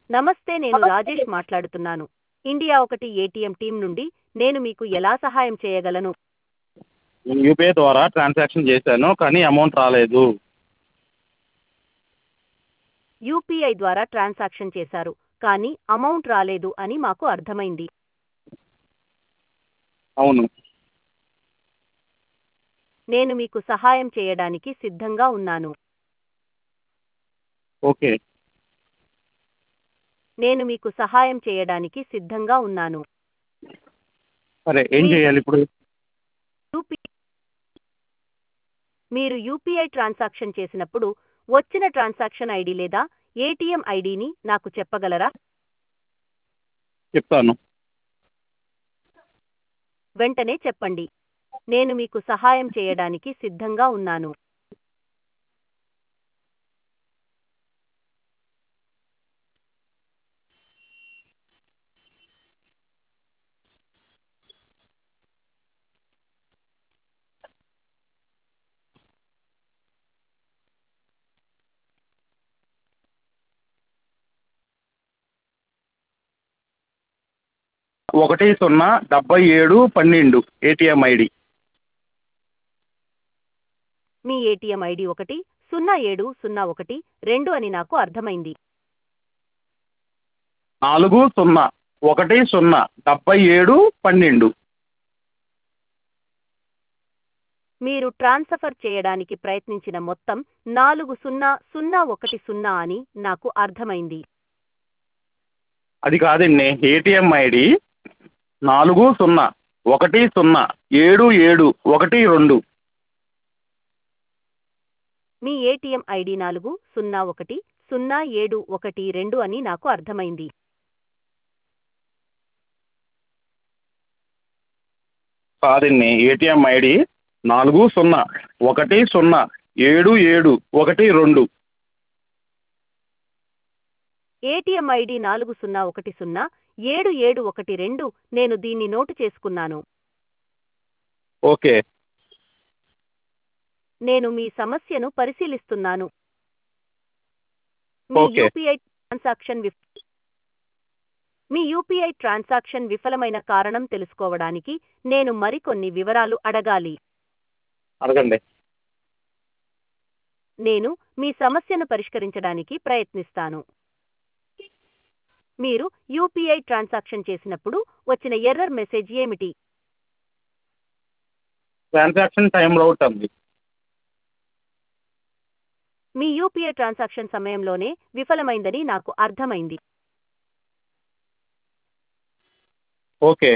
నమస్తే నేను రాజేష్ మాట్లాడుతున్నాను ఇండియా ఒకటి ఏటీఎం టీం నుండి నేను మీకు ఎలా సహాయం చేయగలను నేను యూపీఐ ద్వారా ట్రాన్సాక్షన్ చేశాను కానీ అమౌంట్ రాలేదు యూపీఐ ద్వారా ట్రాన్సాక్షన్ చేశారు కానీ అమౌంట్ రాలేదు అని మాకు అర్థమైంది అవును నేను మీకు సహాయం చేయడానికి సిద్ధంగా ఉన్నాను ఓకే నేను మీకు సహాయం చేయడానికి సిద్ధంగా ఉన్నాను సరే ఏం చేయాలి ఇప్పుడు యూపీ మీరు యూపీఐ ట్రాన్సాక్షన్ చేసినప్పుడు వచ్చిన ట్రాన్సాక్షన్ ఐడి లేదా ఏటీఎం ఐడిని నాకు చెప్పగలరా చెప్తాను వెంటనే చెప్పండి నేను మీకు సహాయం చేయడానికి సిద్ధంగా ఉన్నాను ఒకటి సున్నా డెబ్బై ఏడు పన్నెండు ఏటీఎం ఐడి మీ ఏటీఎం ఐడి ఒకటి సున్నా ఏడు సున్నా ఒకటి రెండు అని నాకు అర్థమైంది నాలుగు సున్నా ఒకటి సున్నా డెబ్బై ఏడు పన్నెండు మీరు ట్రాన్స్ఫర్ చేయడానికి ప్రయత్నించిన మొత్తం నాలుగు సున్నా సున్నా ఒకటి సున్నా అని నాకు అర్థమైంది అది కాదండి ఏటీఎం ఐడి నాలుగు సున్నా ఒకటి సున్నా ఏడు ఏడు ఒకటి రెండు మీ ఏటీఎం ఐడి నాలుగు సున్నా ఒకటి సున్నా ఏడు ఒకటి రెండు అని నాకు అర్థమైంది కాదండి ఏటీఎం ఐడి నాలుగు సున్నా ఒకటి సున్నా ఏడు ఏడు ఒకటి రెండు ఏటీఎం ఐడి నాలుగు సున్నా ఒకటి సున్నా ఏడు ఏడు ఒకటి రెండు నేను దీన్ని నోటు చేసుకున్నాను ఓకే నేను మీ సమస్యను పరిశీలిస్తున్నాను మీ ఓకే. యూపీఐ ట్రాన్సాక్షన్ విఫ మీ యూపీఐ ట్రాన్సాక్షన్ విఫలమైన కారణం తెలుసుకోవడానికి నేను మరికొన్ని వివరాలు అడగాలి అడగండి నేను మీ సమస్యను పరిష్కరించడానికి ప్రయత్నిస్తాను మీరు యూపీఐ ట్రాన్సాక్షన్ చేసినప్పుడు వచ్చిన ఎర్రర్ మెసేజ్ ఏమిటి ట్రాన్సాక్షన్ టైం అవుట్ అంది మీ యూపీఐ ట్రాన్సాక్షన్ సమయంలోనే విఫలమైందని నాకు అర్థమైంది ఓకే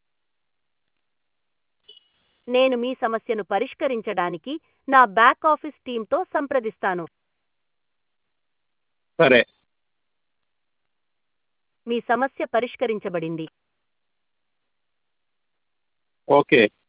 నేను మీ సమస్యను పరిష్కరించడానికి నా బ్యాక్ ఆఫీస్ టీంతో సంప్రదిస్తాను సరే మీ సమస్య పరిష్కరించబడింది ఓకే